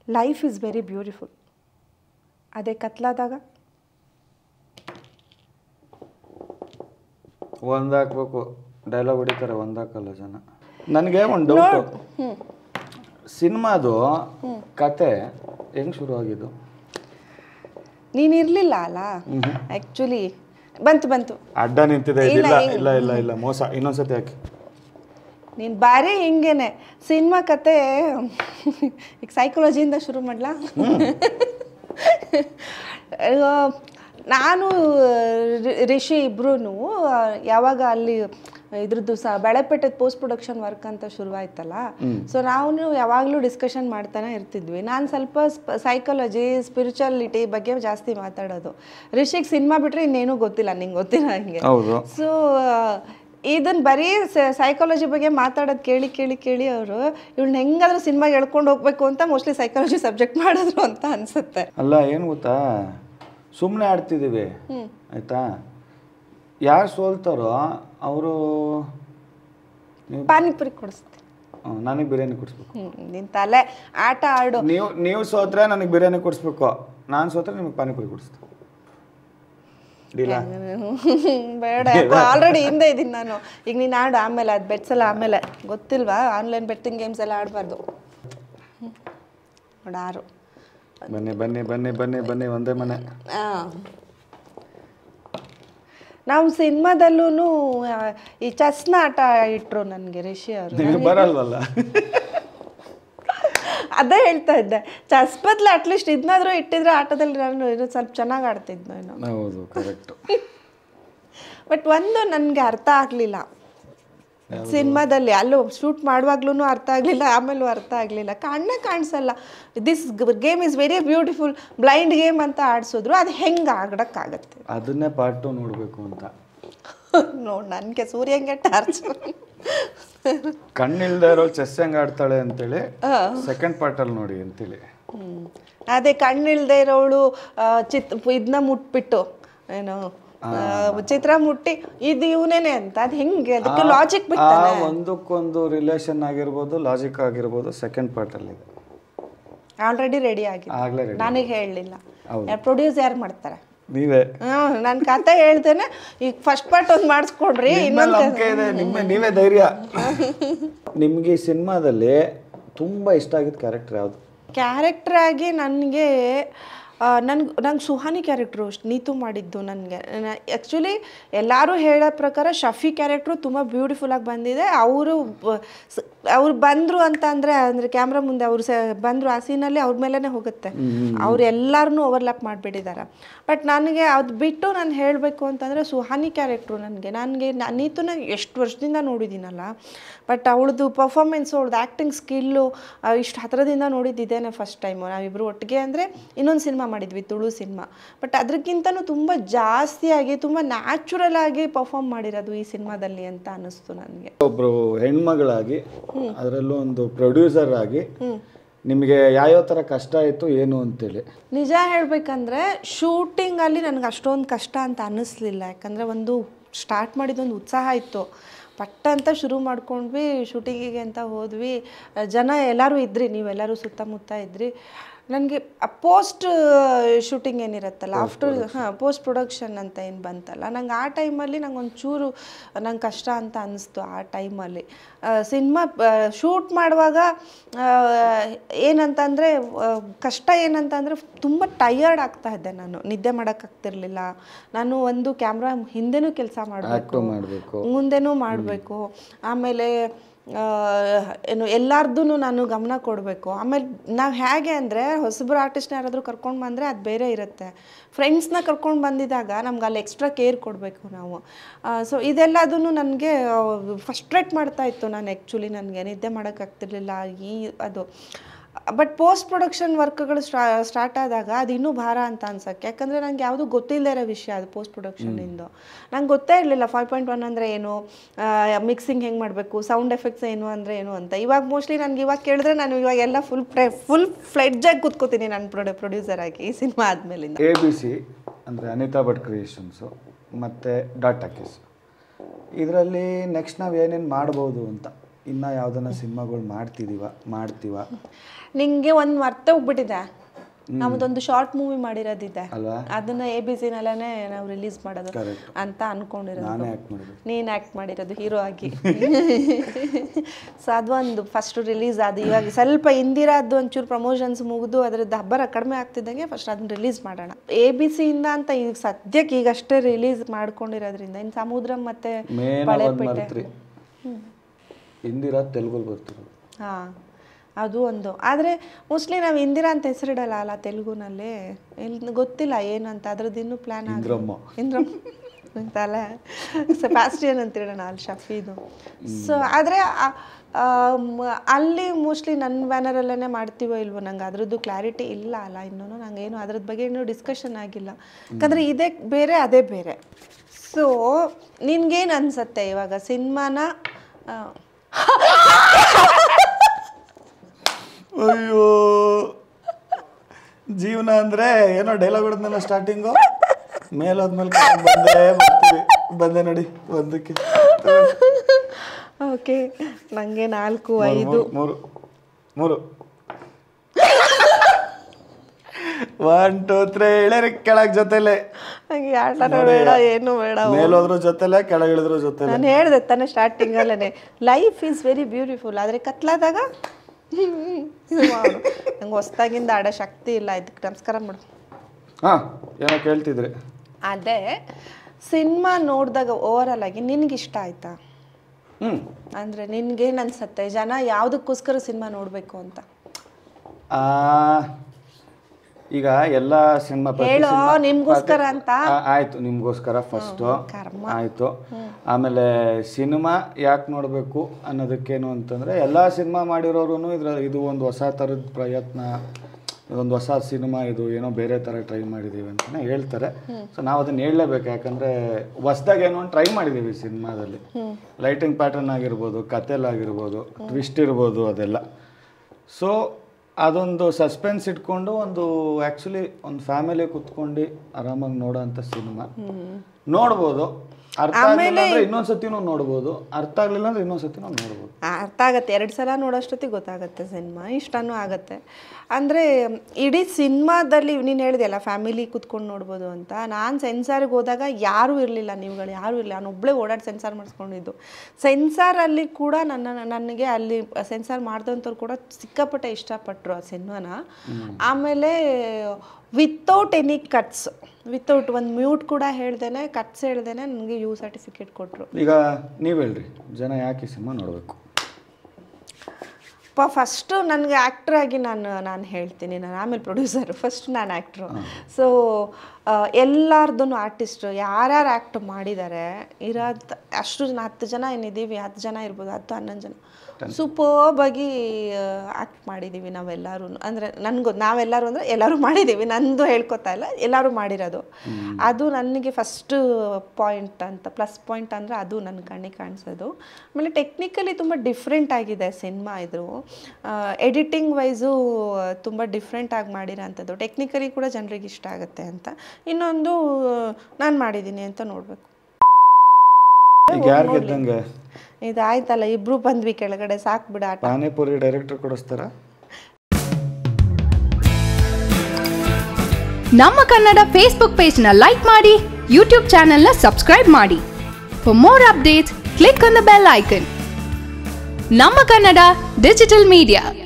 Life is very beautiful ಅದೇ ಕತ್ಲಾದಾಗ ಒಂದು ಹಾಕ್ಬೇಕು ಡೈಲಾಗ್ ಹೊಡಿತಾರೆ ಒಂದು ಹಾಕಲ್ಲ ಜನ ನನಗೆ ಒಂದು ಡೌಟು ಸಿನಿಮಾದು ಕತೆ ಹೆಂಗ್ ಶುರು ಆಗಿದ್ದು ನೀನು ಇರಲಿಲ್ಲ ಅಲ್ಲ ಆ್ಯಕ್ಚುಲಿ ಬಂತು ಬಂತು ಅಡ್ಡ ನಿಂತಿದೆ ಇಲ್ಲ, ಇಲ್ಲ ಹಿಂಗ್- ಇಲ್ಲ ಇಲ್ಲ ಇಲ್ಲ ಮೋಸ ಇನ್ನೊಂದ್ಸತಿ ಹಾಕಿ ನೀನು ಬಾರಿ ಹಿಂಗೇನೆ ಸಿನಿಮಾ ಕತೆ ಈಗ ಸೈಕಾಲಜಿಯಿಂದ ಶುರು ಮಾಡ್ಲಾ ಆ, ನಾನು ರಿ- ರಿಷಿ ಇಬ್ರು ಯಾವಾಗ ಅಲ್ಲಿ ಇದ್ರದ್ದು ಸಹ ಬೆಳೆಪೇಟೆ ಪೋಸ್ಟ್ ಪ್ರೊಡಕ್ಷನ್ ವರ್ಕ್ ಅಂತ ಶುರುವಾಯ್ತಲ್ಲ ಸೊ ನಾವು ಯಾವಾಗಲೂ ಡಿಸ್ಕಷನ್ ಮಾಡ್ತಾನೆ ಇರ್ತಿದ್ವಿ ನಾನು ಸ್ವಲ್ಪ ಸೈಕಾಲಜಿ ಸ್ಪಿರಿಚುಯಾಲಿಟಿ ಬಗ್ಗೆ ಜಾಸ್ತಿ ಮಾತಾಡೋದು ರಿಷಿಗೆ ಸಿನಿಮಾ ಬಿಟ್ರೆ ಇನ್ನೇನು ಗೊತ್ತಿಲ್ಲ ನಿಂಗೆ ಗೊತ್ತಿಲ್ಲ ಹಂಗೆ ಹೌದು ಸೊ ಇದನ್ನ ಬರೀ ಸೈಕಾಲಜಿ ಬಗ್ಗೆ ಮಾತಾಡೋದು ಕೇಳಿ ಕೇಳಿ ಕೇಳಿ ಅವರು ಇವಳನ್ನ ಹೆಂಗಾದ್ರೂ ಸಿನಿಮಾಗೆ ಎಳ್ಕೊಂಡು ಹೋಗ್ಬೇಕು ಅಂತ ಮೋಸ್ಟ್ಲಿ ಸೈಕಾಲಜಿ ಸಬ್ಜೆಕ್ಟ್ ಮಾಡಿದ್ರು ಅಂತ ಅನ್ಸುತ್ತೆ ಅಲ್ಲ ಏನು ಗೊತ್ತಾ ಸುಮ್ಮನೆ ಆಡ್ತಿದ್ದೀವಿ ಆಯ್ತಾ ಯಾರು ಸೋಲ್ತಾರೋ ಅವರು ಪಾನಿಪುರಿ ಕೊಡಿಸ್ತೆ ನನಗೆ ಬಿರಿಯಾನಿ ಕೊಡಿಸ್ಬೇಕು ಹ್ಮ್ ನಿನ್ ತಲೆ ಆಟ ಆಡು ನೀವು ನೀವು ಸೋತ್ರೆ ನನಗೆ ಬಿರಿಯಾನಿ ಕೊಡಿಸ್ಬೇಕು ನಾನು ಸೋತ್ರೆ ನಿಮಗೆ ಪಾನಿಪುರಿ ಕೊಡಿಸ್ತೀನಿ ಡೀಲಾ ಬೇಡ ಆಲ್ರೆಡಿ ಹಿಂದೆ ಇದ್ದೀನಿ ನಾನು ಈಗ ನೀನು ಆಡು ಆಮೇಲೆ ಅದು ಬೆಟ್ಸ್ ಎಲ್ಲ ಆಮೇಲೆ ಗೊತ್ತಿಲ್ವಾ ಆನ್ಲೈನ್ ಬೆಟ್ಟಿಂಗ್ ಗೇಮ್ಸ್ ಎಲ್ಲ ಆಡಬಾರ್ದು ನೋಡು ಆರು ಬನ್ನಿ ಬನ್ನಿ ಬನ್ನಿ ಬನ್ನಿ ಬನ್ನಿ ಒಂದೇ ಮನೆ ಆ. ನಾವು ಸಿನಿಮಾದಲ್ಲೂ ಈ ಚಸ್ನ ಆಟ ಇಟ್ರು ನನಗೆ ರಿಷಿ ಅವರು ನಿಮಗೆ ಬರಲ್ವಲ್ಲ ಅದೇ ಹೇಳ್ತಾ ಇದ್ದೆ ಚಸ್ ಬದಲು ಅಟ್ಲೀಸ್ಟ್ ಇದನ್ನಾದ್ರೂ ಇಟ್ಟಿದ್ರೆ ಆಟದಲ್ಲಿ ನಾನು ಇದು ಸ್ವಲ್ಪ ಚೆನ್ನಾಗಿ ಆಡ್ತಿದ್ನು ಏನೋ ಹೌದು ಕರೆಕ್ಟು ಬಟ್ ಒಂದು ನನಗೆ ಅರ್ಥ ಆಗಲಿಲ್ಲ ಸಿನಿಮಾದಲ್ಲಿ ಅಲ್ಲೂ ಶೂಟ್ ಮಾಡುವಾಗ್ಲೂ ಅರ್ಥ ಆಗಲಿಲ್ಲ ಆಮೇಲೂ ಅರ್ಥ ಆಗಲಿಲ್ಲ ಕಣ್ಣೇ ಕಾಣಿಸಲ್ಲ this game is very beautiful blind game ಅಂತ ಆಡಿಸಿದ್ರು ಅದು ಹೆಂಗೆ ಆಗಡಕ್ಕಾಗತ್ತೆ ಅದನ್ನೇ ಪಾರ್ಟ್ ಟು ನೋಡಬೇಕು ಅಂತ ನೋಡಿ ನನಗೆ ಸೂರ್ಯಂಗೆ ಟಾರ್ಚ್ ಕಣ್ಣಿಲ್ದೇ ಇರೋ ಚೆಸ್ ಹೆಂಗ್ ಆಡ್ತಾಳೆ ಅಂತೇಳಿ ಸೆಕೆಂಡ್ ಪಾರ್ಟಲ್ಲಿ ನೋಡಿ ಅಂತೇಳಿ ಅದೇ ಕಣ್ಣಿಲ್ದೇ ಇರೋಳು ಆ, ಚಿತ್ ಇದನ್ನ ಮುಟ್ಬಿಟ್ಟು ಏನು ಆ, ಚಿತ್ರ ಮುಟ್ಟಿ ಇದು ಇವನೇನೆ ಅಂತ ಅದು ಹೆಂಗೆ ಅದಕ್ಕೆ ಲಾಜಿಕ್ ಆ ಬಿಡ್ತಾನೆ ಒಂದಕ್ಕೊಂದು ರಿಲೇಷನ್ ಆಗಿರ್ಬೋದು ಲಾಜಿಕ್ ಆಗಿರ್ಬೋದು ಸೆಕೆಂಡ್ ಪಾರ್ಟಲ್ಲಿ ಆಲ್ರೆಡಿ ರೆಡಿ ಆಗಿದೆ ಆಗ್ಲೇ ರೆಡಿ ನನಗೆ ಹೇಳಲಿಲ್ಲ ಹೌದು. ಪ್ರೊಡ್ಯೂಸ್ ಯಾರು ಮಾಡ್ತಾರೆ ನೀವೇ ಹ್ಮ್ ನನ್ನ ಕತೆ ಹೇಳ್ತೇನೆ ಈಗ ಫಸ್ಟ್ ಪಾರ್ಟ್ ಒಂದು ಮಾಡಿಸ್ಕೊಡ್ರಿ ನಿಮ್ಮಲ್ಲಿ ಇನ್ನೊಂದು ನಂಬಿಕೆ ಇದೆ ನಿಮ್ಮ ನೀವೇ ಧೈರ್ಯ ನಿಮ್ಗೆ ಈ ಸಿನಿಮಾದಲ್ಲಿ ತುಂಬಾ ಇಷ್ಟ ಆಗಿದ್ದ ಕ್ಯಾರೆಕ್ಟರ್ ಯಾವುದು ಕ್ಯಾರೆಕ್ಟರ್ ಆಗಿ ನನಗೆ ನನ್ಗೆ ನಂಗೆ ಸುಹಾನಿ ಕ್ಯಾರೆಕ್ಟ್ರು ನೀತು ಮಾಡಿದ್ದು ನನಗೆ ಆ್ಯಕ್ಚುಲಿ ಎಲ್ಲರೂ ಹೇಳೋ ಪ್ರಕಾರ ಶಫಿ ಕ್ಯಾರೆಕ್ಟ್ರು ತುಂಬ ಬ್ಯೂಟಿಫುಲ್ಲಾಗಿ ಬಂದಿದೆ ಅವರು ಅವ್ರು ಬಂದರು ಅಂತ ಅಂದರೆ ಅಂದರೆ ಕ್ಯಾಮ್ರಾ ಮುಂದೆ ಅವ್ರು ಸ ಬಂದರು ಆ ಸೀನಲ್ಲಿ ಅವ್ರ ಮೇಲೇ ಹೋಗುತ್ತೆ ಅವ್ರು ಎಲ್ಲರನ್ನೂ ಓವರ್ಲ್ಯಾಪ್ ಮಾಡಿಬಿಟ್ಟಿದ್ದಾರೆ ಬಟ್ ನನಗೆ ಅದು ಬಿಟ್ಟು ನಾನು ಹೇಳಬೇಕು ಅಂತಂದರೆ ಸುಹಾನಿ ಕ್ಯಾರೆಕ್ಟ್ರು ನನಗೆ ನನಗೆ ನೀತುನ ಎಷ್ಟು ವರ್ಷದಿಂದ ನೋಡಿದ್ದೀನಲ್ಲ ಬಟ್ ಅವಳದು ಪರ್ಫಾರ್ಮೆನ್ಸ್ ಅವಳದು ಆ್ಯಕ್ಟಿಂಗ್ ಸ್ಕಿಲ್ಲು ಇಷ್ಟು ಹತ್ರದಿಂದ ನೋಡಿದ್ದಿದ್ದೇನೆ ಫಸ್ಟ್ ಟೈಮು ನಾವಿಬ್ಬರು ಒಟ್ಟಿಗೆ ಅಂದರೆ ಇನ್ನೊಂದು ಸಿನಿಮಾ ಮಾಡಿದ್ವಿ ತುಳು ಸಿನಿಮಾ ಬಟ್ ಅದಕ್ಕಿಂತನೂ ತುಂಬ ಜಾಸ್ತಿಯಾಗಿ ತುಂಬ ನ್ಯಾಚುರಲ್ ಆಗಿ ಪರ್ಫಾರ್ಮ್ ಮಾಡಿರೋದು ಈ ಸಿನಿಮಾದಲ್ಲಿ ಅಂತ ಅನ್ನಿಸ್ತು ನನಗೆ ಒಬ್ರು ಹೆಣ್ಮಗಳಾಗಿ ಅದರಲ್ಲೂ ಒಂದು ಪ್ರೊಡ್ಯೂಸರ್ ಆಗಿ ನಿಮಗೆ ಯಾವ್ಯಾವ ಥರ ಕಷ್ಟ ಆಯಿತು ಏನು ಅಂತೇಳಿ ನಿಜ ಹೇಳಬೇಕಂದ್ರೆ ಶೂಟಿಂಗಲ್ಲಿ ನನಗೆ ಅಷ್ಟೊಂದು ಕಷ್ಟ ಅಂತ ಅನ್ನಿಸ್ಲಿಲ್ಲ ಯಾಕಂದರೆ ಒಂದು ಸ್ಟಾರ್ಟ್ ಮಾಡಿದ್ದೊಂದು ಉತ್ಸಾಹ ಇತ್ತು ಪಟ್ಟ ಅಂತ ಶುರು ಮಾಡ್ಕೊಂಡ್ವಿ ಶೂಟಿಂಗಿಗೆ ಅಂತ ಹೋದ್ವಿ ಜನ ಎಲ್ಲರೂ ಇದ್ರಿ ನೀವೆಲ್ಲರೂ ಸುತ್ತಮುತ್ತ ಇದ್ರಿ ನನಗೆ ಪೋಸ್ಟ್ ಶೂಟಿಂಗ್ ಏನಿರುತ್ತಲ್ಲ ಆಫ್ಟರ್ ಹಾಂ ಪೋಸ್ಟ್ ಪ್ರೊಡಕ್ಷನ್ ಅಂತ ಏನು ಬಂತಲ್ಲ ನಂಗೆ ಆ ಟೈಮಲ್ಲಿ ನಂಗೆ ಒಂಚೂರು ನಂಗೆ ಕಷ್ಟ ಅಂತ ಅನ್ನಿಸ್ತು ಆ ಟೈಮಲ್ಲಿ ಸಿನಿಮಾ ಶೂಟ್ ಮಾಡುವಾಗ ಆ, ಏನಂತಂದರೆ ಆ, ಕಷ್ಟ ಏನಂತಂದರೆ ತುಂಬ ಟಯರ್ಡ್ ಆಗ್ತಾ ಇದ್ದೆ ನಾನು ನಿದ್ದೆ ಮಾಡೋಕ್ಕಾಗ್ತಿರ್ಲಿಲ್ಲ ನಾನು ಒಂದು ಕ್ಯಾಮ್ರಾ ಹಿಂದೆನೂ ಕೆಲಸ ಮಾಡಬೇಕು ಆ್ಯಕ್ಟು ಮಾಡಬೇಕು ಮುಂದೆನೂ ಮಾಡಬೇಕು ಆಮೇಲೆ ಆ, ಏನು ಎಲ್ಲಾರ್ದು ನಾನು ಗಮನ ಕೊಡಬೇಕು ಆಮೇಲೆ ನಾವು ಹೇಗೆ ಅಂದರೆ ಹೊಸಬ್ರು ಆರ್ಟಿಸ್ಟ್ನ ಯಾರಾದರೂ ಕರ್ಕೊಂಡು ಬಂದರೆ ಅದು ಬೇರೆ ಇರುತ್ತೆ ಫ್ರೆಂಡ್ಸ್ನ ಕರ್ಕೊಂಡು ಬಂದಿದಾಗ ನಮ್ಗೆ ಅಲ್ಲಿ ಎಕ್ಸ್ಟ್ರಾ ಕೇರ್ ಕೊಡಬೇಕು ನಾವು ಸೊ ಇದೆಲ್ಲದನ್ನು ನನಗೆ ಫಸ್ಟ್ರೇಟ್ ಮಾಡ್ತಾ ಇತ್ತು ನಾನು ಆ್ಯಕ್ಚುಲಿ ನನಗೆ ನಿದ್ದೆ ಮಾಡೋಕ್ಕಾಗ್ತಿರ್ಲಿಲ್ಲ ಈ ಅದು ಬಟ್ ಪೋಸ್ಟ್ ಪ್ರೊಡಕ್ಷನ್ ವರ್ಕ್ಗಳು ಸ್ಟಾ ಸ್ಟಾರ್ಟ್ ಆದಾಗ ಅದು ಇನ್ನೂ ಭಾರ ಅಂತ ಅನ್ಸಕ್ಕೆ ಯಾಕಂದರೆ ನಂಗೆ ಯಾವುದು ಗೊತ್ತಿಲ್ಲದೆ ಇರೋ ವಿಷಯ ಅದು ಪೋಸ್ಟ್ ಪ್ರೊಡಕ್ಷನಿಂದು ನಂಗೆ ಗೊತ್ತೇ ಇರಲಿಲ್ಲ ಫೈವ್ ಪಾಯಿಂಟ್ ಒನ್ ಅಂದರೆ ಏನು ಮಿಕ್ಸಿಂಗ್ ಹೆಂಗೆ ಮಾಡಬೇಕು ಸೌಂಡ್ ಎಫೆಕ್ಟ್ಸ್ ಏನು ಅಂದರೆ ಏನು ಅಂತ ಇವಾಗ ಮೋಸ್ಟ್ಲಿ ನನಗೆ ಇವಾಗ ಕೇಳಿದ್ರೆ ನಾನು ಇವಾಗ ಎಲ್ಲ ಫುಲ್ ಪ್ರೆ ಫುಲ್ ಫ್ಲೆಡ್ಜಾಗಿ ಕೂತ್ಕೋತೀನಿ ನಾನು ಪ್ರೊಡ್ಯೂ ಪ್ರೊಡ್ಯೂಸರ್ ಆಗಿ ಈ ಸಿನಿಮಾ ಆದಮೇಲಿಂದ ಎ ಬಿ ಸಿ ಅಂದರೆ ಅನಿತಾ ಭಟ್ ಕ್ರಿಯೇಷನ್ಸು ಮತ್ತು ಡಾಟಾ ಕೇಸ್ ಇದರಲ್ಲಿ ನೆಕ್ಸ್ಟ್ ನಾವು ಏನೇನು ಮಾಡ್ಬೋದು ಅಂತ ಇನ್ನ ಯಾವ್ದನ್ನ ಸಿನಿಮಾಗಳು ಮಾಡ್ತಿದೀವ ಮಾಡ್ತೀವ ನಿಂಗೆ ಒಂದು ಮರ್ತೆ ಹೋಗ್ಬಿಟ್ಟಿದೆ ನಮ್ದೊಂದು ಶಾರ್ಟ್ ಮೂವಿ ಮಾಡಿರೋದಿದೆ ಅಲ್ವಾ ಅದನ್ನ ಎ ಬಿ ಸಿನಲ್ಲೇ ನಾವು ರಿಲೀಸ್ ಮಾಡೋದು ಕರೆಕ್ಟ್ ಅಂತ ಅನ್ಕೊಂಡಿರೋದು ನಾನೇ ಆ್ಯಕ್ಟ್ ಮಾಡಿದ್ದು ನೀನು ಆ್ಯಕ್ಟ್ ಮಾಡಿರೋದು ಹೀರೋ ಆಗಿ ಸೊ ಅದೊಂದು ಫಸ್ಟ್ ರಿಲೀಸ್ ಅದು ಇವಾಗ ಸ್ವಲ್ಪ ಇಂದಿರಾದ್ದು ಒಂಚೂರು ಪ್ರಮೋಷನ್ಸ್ ಮುಗಿದು ಅದ್ರದ್ದು ಹಬ್ಬರ ಕಡಿಮೆ ಆಗ್ತಿದ್ದಂಗೆ ಫಸ್ಟ್ ಅದನ್ನ ರಿಲೀಸ್ ಮಾಡೋಣ ಎ ಬಿ ಸಿಯಿಂದ ಅಂತ ಈಗ ಸದ್ಯಕ್ಕೆ ಈಗಷ್ಟೇ ರಿಲೀಸ್ ಮಾಡ್ಕೊಂಡಿರೋದ್ರಿಂದ ಇನ್ನು ಸಮುದ್ರ ಮತ್ತೆ ಮೇನ್ ಒಂದು ಬಳೆಪೇಟೆ ಮರ್ತ್ರಿ ಹಿಂದಿರ ತೆಲುಗಲ್ಲಿ ಬರ್ತಿರೋದು ಹಾಂ ಅದು ಒಂದು ಆದರೆ ಮೋಸ್ಟ್ಲಿ ನಾವು ಇಂದಿರಾ ಅಂತ ಹೆಸರಿಡಲ್ಲ ಅಲ್ಲ ತೆಲುಗುನಲ್ಲಿ ಇಲ್ಲಿ ಗೊತ್ತಿಲ್ಲ ಏನಂತ ಅದ್ರದ್ದು ಇನ್ನೂ ಪ್ಲ್ಯಾನ್ ಆಗಿ ಇಂದ್ರಮ್ಮ ಇಂದ್ರಮ್ ಅಂತಲ್ಲ ಸೆಬಾಸ್ಟಿಯನ್ ಅಂತ ಇಡೋಣ ಅಲ್ಲಿ ಶಫೀದು ಸೊ ಆದರೆ ಅಲ್ಲಿ ಮೋಸ್ಟ್ಲಿ ನನ್ನ ಬ್ಯಾನರಲ್ಲೇ ಮಾಡ್ತೀವೋ ಇಲ್ವೋ ನಂಗೆ ಅದ್ರದ್ದು ಕ್ಲಾರಿಟಿ ಇಲ್ಲ ಅಲ್ಲ ಇನ್ನೂ ನಂಗೆ ಏನು ಅದ್ರದ್ದು ಬಗ್ಗೆ ಇನ್ನೂ ಡಿಸ್ಕಷನ್ ಆಗಿಲ್ಲ ಯಾಕಂದರೆ ಇದೇ ಬೇರೆ ಅದೇ ಬೇರೆ ಸೊ ನಿನ್ಗೇನು ಅನ್ಸತ್ತೆ ಇವಾಗ ಸಿನಿಮಾನ ಅಯ್ಯೋ ಜೀವನ ಅಂದ್ರೆ ಏನೋ ಡೈಲಾಗ್ ಹೊಡೆದ್ನಲ್ಲ ಸ್ಟಾರ್ಟಿಂಗು ಮೇಲೋದ್ಮೇಲೆ ಬಂದೇ ಬರ್ತೀವಿ ಬಂದೆ ನೋಡಿ ಒಂದಕ್ಕೆ ಓಕೆ ನನಗೆ ನಾಲ್ಕು ಮೂರು, ಐದು ಮೂರು ಮೂರು ಒನ್ ಟೂ ತ್ರೀ ಇಳಿರಿ ಕೆಳಗ್ ಜೊತೆಲೆ ನಂಗೆ ಆಟ ಬೇಡ ಏನು ಬೇಡ ಮೇಲೋದ್ರು ಜೊತೆಲೆ ಕೆಳಗಿಳಿದ್ರು ಜೊತೆಲೆ ನಾನು ಹೇಳಿದೆ ತಾನೇ ಸ್ಟಾರ್ಟಿಂಗಲ್ಲೇ ಲೈಫ್ ಈಸ್ ವೆರಿ ಬ್ಯೂಟಿಫುಲ್ ಆದರೆ ಕತ್ಲಾದಾಗ ನಂಗೆ ಹೊಸ್ದಾಗಿಂದ ಆಡೋ ಶಕ್ತಿ ಇಲ್ಲ ಇದಕ್ಕೆ ನಮಸ್ಕಾರ ಮಾಡು ಹಾ ಏನೋ ಕೇಳ್ತಿದ್ರಿ ಅದೇ ಸಿನಿಮಾ ನೋಡಿದಾಗ ಓವರಾಲ್ ಆಗಿ ನಿನ್ಗೆ ಇಷ್ಟ ಆಯ್ತಾ ಹ್ಮ್ ಅಂದರೆ ನಿನ್ಗೇನು ಅನ್ಸತ್ತೆ ಜನ ಯಾವುದಕ್ಕೋಸ್ಕರ ಸಿನಿಮಾ ನೋಡಬೇಕು ಅಂತ ಆ, ಈಗ ಎಲ್ಲ ಸಿನಿಮಾ ಹೇಳೋ ನಿಮ್ಗೋಸ್ಕರ ಅಂತ ಆಯ್ತು ನಿಮ್ಗೋಸ್ಕರ ಫಸ್ಟು ಕರ್ಮ. ಆಯ್ತು ಆಮೇಲೆ ಸಿನಿಮಾ ಯಾಕೆ ನೋಡಬೇಕು ಅನ್ನೋದಕ್ಕೇನು ಅಂತಂದ್ರೆ ಎಲ್ಲ ಸಿನಿಮಾ ಮಾಡಿರೋರು ಇದ್ರ ಇದು ಒಂದು ಹೊಸ ಥರದ ಪ್ರಯತ್ನ ಇದೊಂದು ಹೊಸ ಸಿನಿಮಾ ಇದು ಏನೋ ಬೇರೆ ಥರ ಟ್ರೈ ಮಾಡಿದ್ದೀವಿ ಅಂತಲೇ ಹೇಳ್ತಾರೆ ಸೊ ನಾವು ಅದನ್ನ ಹೇಳಲೇಬೇಕು ಯಾಕಂದರೆ ಹೊಸ್ದಾಗಿ ಏನೋ ಒಂದು ಟ್ರೈ ಮಾಡಿದ್ದೀವಿ ಸಿನಿಮಾದಲ್ಲಿ ಲೈಟಿಂಗ್ ಪ್ಯಾಟರ್ನ್ ಆಗಿರ್ಬೋದು ಕತೆಲಾಗಿರ್ಬೋದು ಟ್ವಿಸ್ಟ್ ಇರ್ಬೋದು ಅದೆಲ್ಲ ಸೊ ಅದೊಂದು ಸಸ್ಪೆನ್ಸ್ ಇಟ್ಕೊಂಡು ಒಂದು ಆ್ಯಕ್ಚುಲಿ ಒಂದು ಫ್ಯಾಮಿಲಿ ಕುತ್ಕೊಂಡು ಆರಾಮಾಗಿ ನೋಡೋ ಅಂಥ ಸಿನಿಮಾ ನೋಡ್ಬೋದು ಅರ್ಥ ಆಗಲಿಲ್ಲ ಅಂದ್ರೆ ಇನ್ನೊಂದ್ಸತಿನೂ ನೋಡ್ಬೋದು ಅರ್ಥ ಆಗಲಿಲ್ಲ ಅಂದ್ರೆ ಇನ್ನೊಂದ್ಸತಿನೂ ನೋಡ್ಬೋದು ಅರ್ಥ ಆಗತ್ತೆ ಎರಡು ಸಲ ನೋಡೋಷ್ಟೊತ್ತಿಗೆ ಗೊತ್ತಾಗುತ್ತೆ ಸಿನಿಮಾ ಇಷ್ಟನೂ ಆಗತ್ತೆ ಅಂದರೆ ಇಡೀ ಸಿನಿಮಾದಲ್ಲಿ ನೀನು ಹೇಳಿದೆಯಲ್ಲ ಫ್ಯಾಮಿಲಿ ಕುತ್ಕೊಂಡು ನೋಡ್ಬೋದು ಅಂತ ನಾನು ಸೆನ್ಸಾರ್ಗೆ ಹೋದಾಗ ಯಾರೂ ಇರಲಿಲ್ಲ ನೀವುಗಳು ಯಾರೂ ಇರಲಿಲ್ಲ ನಾನು ಒಬ್ಬಳೇ ಓಡಾಡಿ ಸೆನ್ಸಾರ್ ಮಾಡಿಸ್ಕೊಂಡಿದ್ದು ಸೆನ್ಸಾರಲ್ಲಿ ಕೂಡ ನನ್ನ ನನಗೆ ಅಲ್ಲಿ ಸೆನ್ಸಾರ್ ಮಾಡಿದಂಥವ್ರು ಕೂಡ ಸಿಕ್ಕಾಪಟ್ಟೆ ಇಷ್ಟಪಟ್ಟರು ಆ ಸಿನಿಮಾನ ಆಮೇಲೆ ವಿತೌಟ್ ಎನಿ ಕಟ್ಸ್ ವಿತೌಟ್ ಒಂದು ಮ್ಯೂಟ್ ಕೂಡ ಹೇಳ್ದೇನೆ ಕಟ್ಸ್ ಹೇಳ್ದೇನೆ ನನಗೆ ಯು ಸರ್ಟಿಫಿಕೇಟ್ ಕೊಟ್ಟರು ಈಗ ನೀವು ಹೇಳ್ರಿ ಜನ ಯಾಕೆ ಸಿನಿಮಾ ನೋಡಬೇಕು ಪ ಫಸ್ಟು ನನಗೆ ಆ್ಯಕ್ಟ್ರ್ ಆಗಿ ನಾನು ನಾನು ಹೇಳ್ತೀನಿ ನಾನು ಆಮೇಲೆ ಪ್ರೊಡ್ಯೂಸರು ಫಸ್ಟ್ ನಾನು ಆ್ಯಕ್ಟ್ರು ಸೊ ಎಲ್ಲಾರ್ದು ಆರ್ಟಿಸ್ಟು ಯಾರ್ಯಾರು ಆ್ಯಕ್ಟ್ ಮಾಡಿದ್ದಾರೆ ಇರೋದು ಅಷ್ಟು ಜನ ಹತ್ತು ಜನ ಏನಿದ್ದೀವಿ ಹತ್ತು ಜನ ಇರ್ಬೋದು ಹತ್ತು ಹನ್ನೊಂದು ಜನ ಸೂಪರ್ಬ್ ಆಗಿ ಆ್ಯಕ್ಟ್ ಮಾಡಿದ್ದೀವಿ ನಾವೆಲ್ಲರೂ ಅಂದರೆ ನನಗೂ ನಾವೆಲ್ಲರೂ ಅಂದರೆ ಎಲ್ಲರೂ ಮಾಡಿದ್ದೀವಿ ನಂದು ಹೇಳ್ಕೊತಾ ಇಲ್ಲ ಎಲ್ಲರೂ ಮಾಡಿರೋದು ಅದು ನನಗೆ ಫಸ್ಟು ಪಾಯಿಂಟ್ ಅಂತ ಪ್ಲಸ್ ಪಾಯಿಂಟ್ ಅಂದರೆ ಅದು ನನ್ನ ಕಣ್ಣಿಗೆ ಕಾಣಿಸೋದು ಆಮೇಲೆ ಟೆಕ್ನಿಕಲಿ ತುಂಬ ಡಿಫ್ರೆಂಟ್ ಆಗಿದೆ ಸಿನಿಮಾ ಇದು ಎಡಿಟಿಂಗ್ ವೈಸು ತುಂಬ ಡಿಫ್ರೆಂಟ್ ಆಗಿ ಮಾಡಿರೋಂಥದ್ದು ಟೆಕ್ನಿಕಲಿ ಕೂಡ ಜನರಿಗೆ ಇಷ್ಟ ಆಗುತ್ತೆ ಅಂತ ಇನ್ನೊಂದು ನಾನು ಮಾಡಿದ್ದೀನಿ ಅಂತ ನೋಡಬೇಕು ಈಗ ಯಾರು ಗೆದ್ದಂಗೆ ಇದು ಆಯ್ತಲ್ಲ ಇಬ್ರು ಬಂದ್ವಿ ಕೆಳಗಡೆ ಸಾಕು ಬಿಡ ಆಟ ಪಾನಿಪುರಿ ಡೈರೆಕ್ಟರ್ ಕೊಡಿಸ್ತಾರ ನಮ್ಮ ಕನ್ನಡ ಫೇಸ್ಬುಕ್ ಪೇಜ್ನ ಲೈಕ್ ಮಾಡಿ ಯೂಟ್ಯೂಬ್ ಚಾನೆಲ್ನ ಸಬ್ಸ್ಕ್ರೈಬ್ ಮಾಡಿ for more updates click on the bell icon ನಮ್ಮ ಕನ್ನಡ ಡಿಜಿಟಲ್ ಮೀಡಿಯಾ